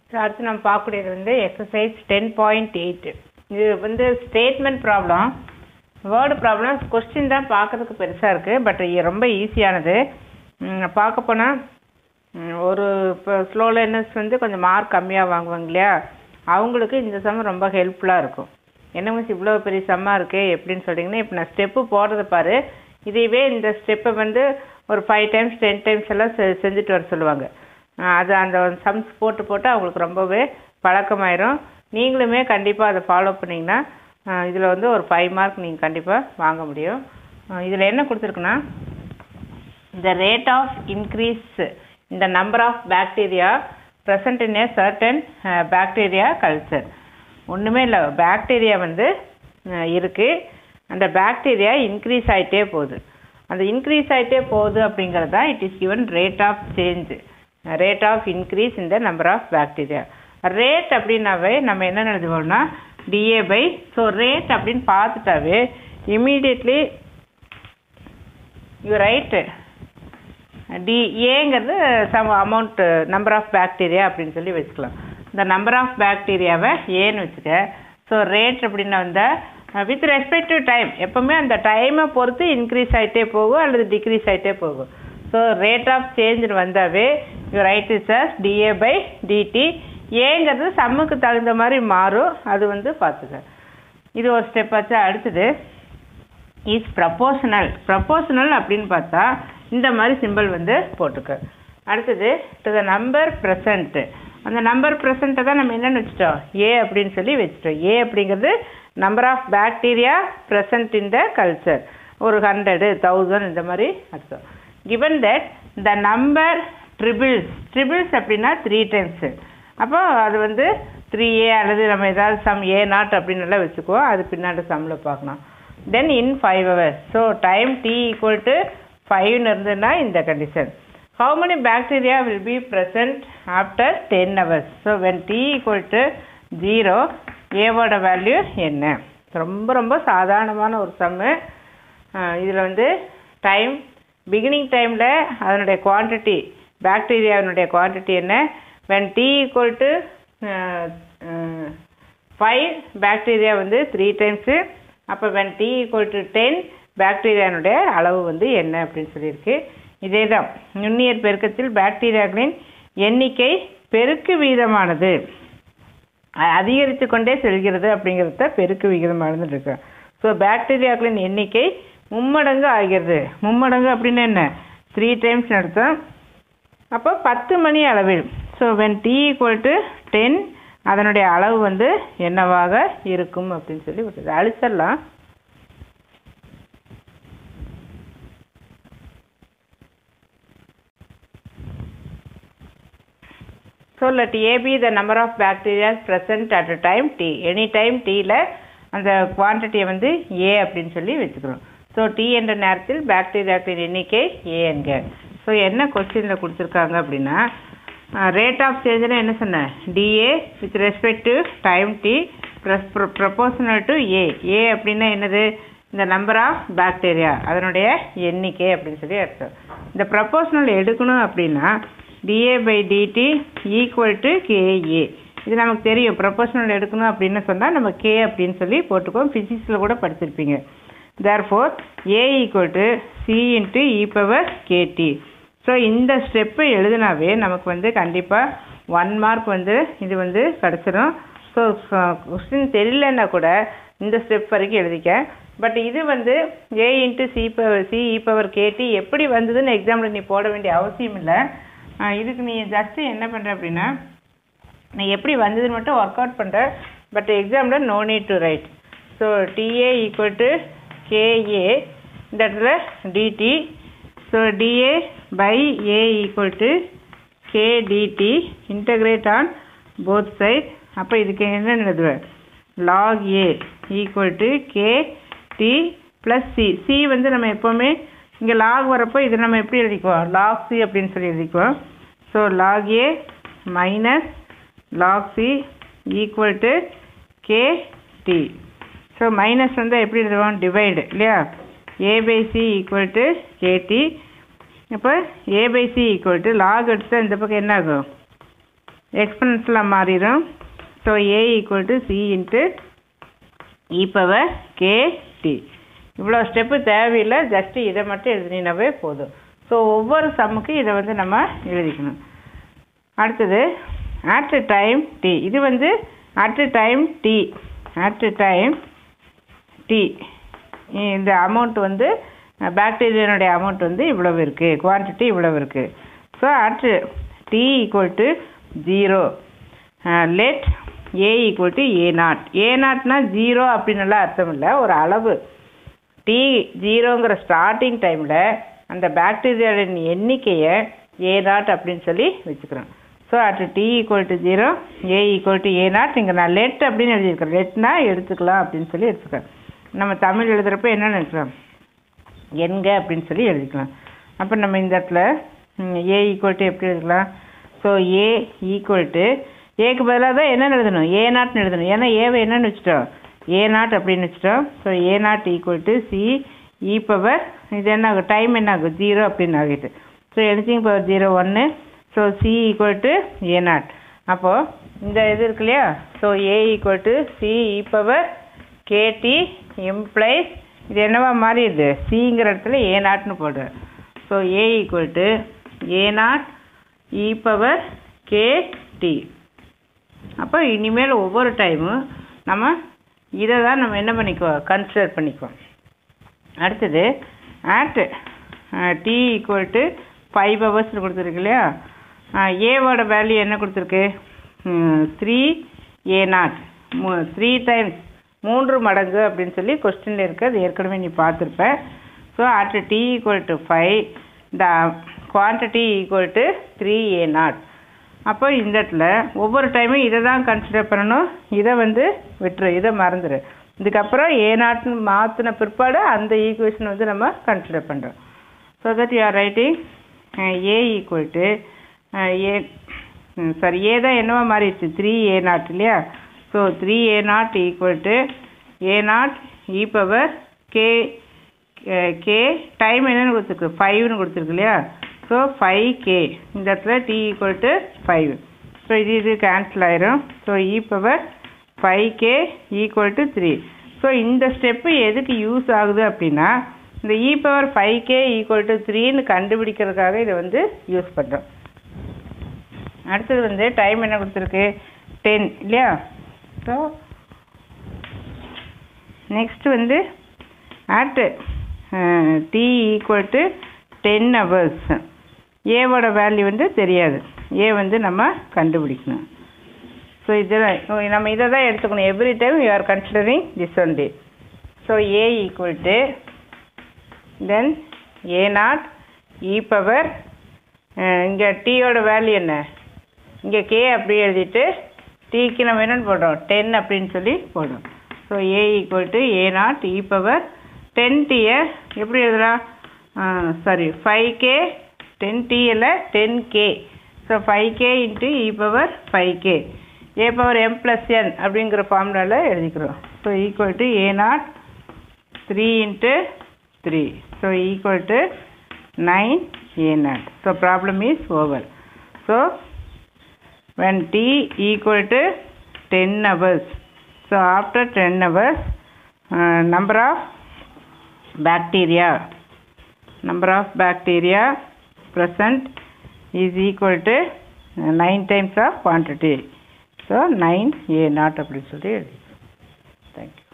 So அடுத்து நம்ம பார்க்கக்கூடியது வந்து எக்ஸசைஸ் டென் பாயிண்ட் எயிட்டு இது வந்து statement problem word problem question தான் பார்க்கறதுக்கு பெருசாக இருக்குது பட் ரொம்ப ஈஸியானது ம், பார்க்க போனால் ஒரு இப்போ ஸ்லோ லேர்னர்ஸ் வந்து கொஞ்சம் மார்க் கம்மியாக வாங்குவாங்க இல்லையா அவங்களுக்கு இந்த சம் ரொம்ப ஹெல்ப்ஃபுல்லாக இருக்கும் என்ன மிஸ் இவ்வளோ பெரிய சம்மாக இருக்கே எப்படின்னு சொல்லிங்கன்னா இப்போ நான் ஸ்டெப்பு போடுறத பாரு இதையவே இந்த ஸ்டெப்பை வந்து ஒரு ஃபைவ் டைம்ஸ் டென் டைம்ஸ் எல்லாம் செ செஞ்சுட்டு வர சொல்லுவாங்க ஆஹ் அது அந்த சம்ஸ் போட்டு போட்டு அவங்களுக்கு ரொம்பவே பழக்கமாயிரும் நீங்களுமே கண்டிப்பாக அதை ஃபாலோ பண்ணிங்கன்னா இதில் வந்து ஒரு ஃபைவ் மார்க் நீங்கள் கண்டிப்பாக வாங்க முடியும் இதில் என்ன கொடுத்துருக்குன்னா the rate of increase in the number of bacteria present in a certain uh, bacteria culture ஒன்றுமே இல்லை பாக்டீரியா வந்து அஹ், இருக்கு அந்த பாக்டீரியா இன்க்ரீஸ் ஆயிட்டே போகுது அந்த இன்க்ரீஸ் ஆயிட்டே போகுது அப்படிங்கிறது தான் it is given rate of change rate of increase in the number of bacteria rate அப்படின்னாவே நம்ம என்ன எழுதுவோம்னா டிஏ பை ஸோ ரேட் அப்படின்னு பார்த்துட்டாவே இமீடியட்லி யூ ரைட்டு டி ஏங்கிறது sum amount number of bacteria அப்படின்னு சொல்லி வச்சுக்கலாம் இந்த நம்பர் ஆஃப் பாக்டீரியாவை ஏன்னு வச்சுக்க ஸோ ரேட் அப்படின்னு வந்தால் வித் ரெஸ்பெக்ட் டு டைம் எப்போவுமே அந்த டைமை பொறுத்து இன்க்ரீஸ் ஆகிட்டே போகும் அல்லது டிக்ரீஸ் ஆகிட்டே போகும் ஸோ ரேட் ஆஃப் சேஞ்சுன்னு வந்தாவே you write is as dA by dt ஏங்கிறது சம்முக்கு தகுந்த மாதிரி மாறும் அது வந்து பார்த்துக்க இது ஒரு ஸ்டெப் ஆச்சு அடுத்தது இஸ் ப்ரப்போஷனல் ப்ரப்போஷனல் அப்படின்னு பார்த்தா இந்த மாதிரி சிம்பிள் வந்து போட்டுக்க அடுத்தது டு த நம்பர் ப்ரெசன்ட் அந்த நம்பர் ப்ரெசண்ட்டை தான் நம்ம என்னென்னு வச்சுட்டோம் ஏ அப்படின்னு சொல்லி வச்சுட்டோம் ஏ அப்படிங்கிறது number of bacteria present in the culture ஒரு ஹண்ட்ரடு தௌசண்ட் இந்த மாதிரி அர்த்தம் given that the number triples triples அப்படின்னா த்ரீ டைம்ஸு அப்போ அது வந்து த்ரீ ஏ அல்லது நம்ம ஏதாவது சம் ஏ நாட் அப்படின்னு எல்லாம் வச்சுக்குவோம் அது பின்னாடி சம்மில் பார்க்கலாம் then in five hours so time T equal to ஃபைவ்னு இருந்ததுன்னா இந்த condition how many bacteria will be present after ten hours so when T equal to zero ஏவோட வேல்யூ என்ன ரொம்ப ரொம்ப சாதாரணமான ஒரு சம்மு இதில் வந்து டைம் பிகினிங் டைமில் அதனுடைய குவான்டிட்டி பாக்டீரியாவினுடைய குவான்டிட்டி என்ன when T equal to five bacteria வந்து த்ரீ டைம்ஸு அப்போ when T equal to ten பாக்டீரியானுடைய அளவு வந்து என்ன அப்படின்னு சொல்லியிருக்கு இதே தான் நுண்ணியர் பெருக்கத்தில் பாக்டீரியாக்களின் எண்ணிக்கை பெருக்கு வீதமானது அ- அதிகரித்து கொண்டே செல்கிறது அப்படிங்கிறத பெருக்கு விகிதமானது இருக்கு ஸோ பாக்டீரியாக்களின் எண்ணிக்கை மும்மடங்கு ஆகிறது மும்மடங்கு அப்படின்னு என்ன த்ரீ டைம்ஸ் அர்த்தம் அப்போ பத்து மணி அளவில் so when T equal to ten அதனுடைய அளவு வந்து என்னவாக இருக்கும் அப்படின்னு சொல்லி விட்டுது அழிச்சிடலாம் so let A be the number of bacteria present at a time T. Any time Tல அந்த குவான்டிட்டியை வந்து A அப்படின்னு சொல்லி வச்சுக்கிறோம் ஸோ T என்ற நேரத்தில் பாக்டீரியாக்களின் எண்ணிக்கை A என்க ஸோ என்ன கொஸ்டினில் கொடுத்துருக்காங்க அப்படின்னா ரேட் ஆஃப் சேஞ்சுனா என்ன சொன்னேன் dA with respect to time T plus proportional to A A அப்படின்னா என்னது இந்த நம்பர் ஆஃப் பாக்டீரியா அதனுடைய எண்ணிக்கை அப்படின்னு சொல்லி அர்த்தம் இந்த ப்ரொபோஷனல் எடுக்கணும் அப்படின்னா dA by dt equal to kA இது நமக்கு தெரியும் ப்ரொபோஷனல் எடுக்கணும் அப்படின்னு சொன்னால் நம்ம கே அப்படின்னு சொல்லி போட்டுக்கோம் ஃபிசிக்ஸில் கூட படிச்சிருப்பீங்க therefore A equal to C into E power kt so இந்த ஸ்டெப்பை எழுதினாவே நமக்கு வந்து கண்டிப்பாக ஒன் மார்க் வந்து இது வந்து கிடச்சிரும் ஸோ கொஸ்டின் தெரியலன்னா கூட இந்த ஸ்டெப் வரைக்கும் எழுதிக்க பட் இது வந்து A into C power C E power kt எப்படி வந்ததுன்னு எக்ஸாமில் நீ போட வேண்டிய அவசியம் இல்லை ஆஹ் இதுக்கு நீ ஜஸ்ட்டு என்ன பண்ணுற அப்படின்னா நீ எப்படி வந்ததுன்னு மட்டும் ஒர்க் அவுட் பண்ணுற பட் எக்ஸாமில் no need to write so dA equal to kA இந்த இடத்துல dt so dA by A equal to kdt integrate on both side அப்போ இதுக்கு என்ன எழுதுவேன் log A equal to K T plus C C வந்து நம்ம எப்போவுமே இங்கே லாக் வரப்போ இது நம்ம எப்படி எழுதிக்குவோம் லாக் சி அப்படின்னு சொல்லி எழுதிக்குவோம் so log A minus log C equal to K T so minus வந்து எப்படி எழுதுவோம் டிவைடு இல்லையா A by C equal to kt இப்போ A by C equal to log எடுத்தால் இந்த பக்கம் என்ன ஆகும் எக்ஸ்பனன்ஸ்லாம் மாறிடும் so A equal to C into E power K T இவ்வளோ ஸ்டெப்பு தேவையில்லை ஜஸ்ட்டு இதை மட்டும் எழுதினாவே போதும் ஸோ ஒவ்வொரு சம்முக்கும் இதை வந்து நம்ம எழுதிக்கணும் அடுத்தது அட் டைம் டி இது வந்து at time T at time T இந்த அமௌண்ட் வந்து பாக்டீரியானுடைய அமௌண்ட் வந்து இவ்வளவு இருக்குது குவான்டிட்டி இவ்வளவு இருக்குது so at T equal to zero let A equal to A naught A நாட்னா ஜீரோ அப்படின்னுலாம் அர்த்தம் இல்லை ஒரு அளவு டி ஜீரோங்கிற ஸ்டார்டிங் டைமில் அந்த பாக்டீரியாவின் எண்ணிக்கையை ஏ நாட் அப்படின்னு சொல்லி வச்சுக்கிறோம் so at T equal to zero A equal to A naught இங்கே நான் லெட் அப்படின்னு எழுதியிருக்கிறேன் லெட்னா எடுத்துக்கலாம் அப்படின்னு சொல்லி எடுத்துக்கிறேன் நம்ம தமிழ் எழுதுகிறப்ப என்ன நினைக்கிறோம் எண்க அப்படின்னு சொல்லி எழுதிக்கலாம் அப்போ நம்ம இந்த இடத்துல ஏ ஈக்குவல் டு எப்படி எழுதிக்கலாம் ஸோ ஏ ஈக்குவல் டு ஏக்கு பதிலாக தான் என்ன எழுதணும் ஏ நாட்னு எழுதணும் ஏன்னா ஏவை என்னன்னு வச்சுட்டோம் ஏ நாட் அப்படின்னு வச்சுட்டோம் so A naught equal to C E power இது என்ன ஆகும் டைம் என்ன ஆகும் ஜீரோ அப்படின்னு ஆகிட்டு ஸோ எனிதிங் பவர் ஜீரோ ஒன்று so C equal to A naught அப்போது இந்த இது இருக்கு இல்லையா so A equal to C E power kt implies இது என்னவா மாறிடுது சிங்கிற இடத்துல ஏ நாட்னு போடுறேன் so A equal to A naught E power K T அப்போ இனிமேல் ஒவ்வொரு டைமும் நம்ம இதை தான் நம்ம என்ன பண்ணிக்குவோம் கன்சிடர் பண்ணிக்குவோம் அடுத்தது at T equal to five hours கொடுத்துருக்கு இல்லையா ஏவோட வேல்யூ என்ன கொடுத்துருக்கு three A naught three times மூன்று மடங்கு அப்படின்னு சொல்லி கொஸ்டினில் இருக்கு அது ஏற்கனவே நீ பார்த்துருப்ப so at T equal to five the quantity equal to three A naught அப்போ இந்த இடத்துல ஒவ்வொரு டைமும் இதை தான் கன்சிடர் பண்ணணும் இதை வந்து விட்டுரு இதை மறந்துடு இதுக்கப்புறம் ஏ நாட்னு மாற்றின பிற்பாடு அந்த ஈக்குவேஷன் வந்து நம்ம கன்சிடர் பண்ணுறோம் so that you are writing A equal to A sorry A தான் என்னவா மாறிடுச்சு த்ரீ ஏ நாட் இல்லையா so three A naught equal to A naught E power K K time என்னன்னு கொடுத்துருக்கு ஃபைவ்னு கொடுத்துருக்கு இல்லையா ஸோ ஃபைவ் கே இந்த இடத்துல T equal to five so இது இது கேன்சல் ஆயிரும் so E power five K equal to three so இந்த ஸ்டெப்பு எதுக்கு யூஸ் ஆகுது அப்படின்னா இந்த E power five K equal to த்ரீன்னு கண்டுபிடிக்கிறதுக்காக இதை வந்து யூஸ் பண்ணுறோம் அடுத்தது வந்து டைம் என்ன கொடுத்துருக்கு டென் இல்லையா ஸோ நெக்ஸ்ட் வந்து at T equal to ten hours ஏவோட வேல்யூ வந்து தெரியாது ஏ வந்து நம்ம கண்டுபிடிக்கணும் ஸோ இதில் நம்ம இதை தான் எடுத்துக்கணும் every time you are considering this one day so A equal to then A naught E power இங்கே டீயோட வேல்யூ என்ன இங்கே கே அப்படியே எழுதிட்டு டீக்கு நம்ம என்னென்னு போடுறோம் டென் அப்படின்னு சொல்லி போடுறோம் so A equal to A naught E power ten டீயை எப்படி எழுதலாம் சாரி ஃபைவ் கே டென் டியில் ten K so five K into E power five K A power M plus N அப்படிங்கிற ஃபார்முலாவில் எழுதிக்கிறோம் so equal to A naught three into three so equal to nine A naught so problem is over so when t equal to 10 hours so after 10 hours uh, number of bacteria number of bacteria present is equal to uh, 9 times of quantity so 9 a not அப்படின்னு சொல்லி எழுதி thank you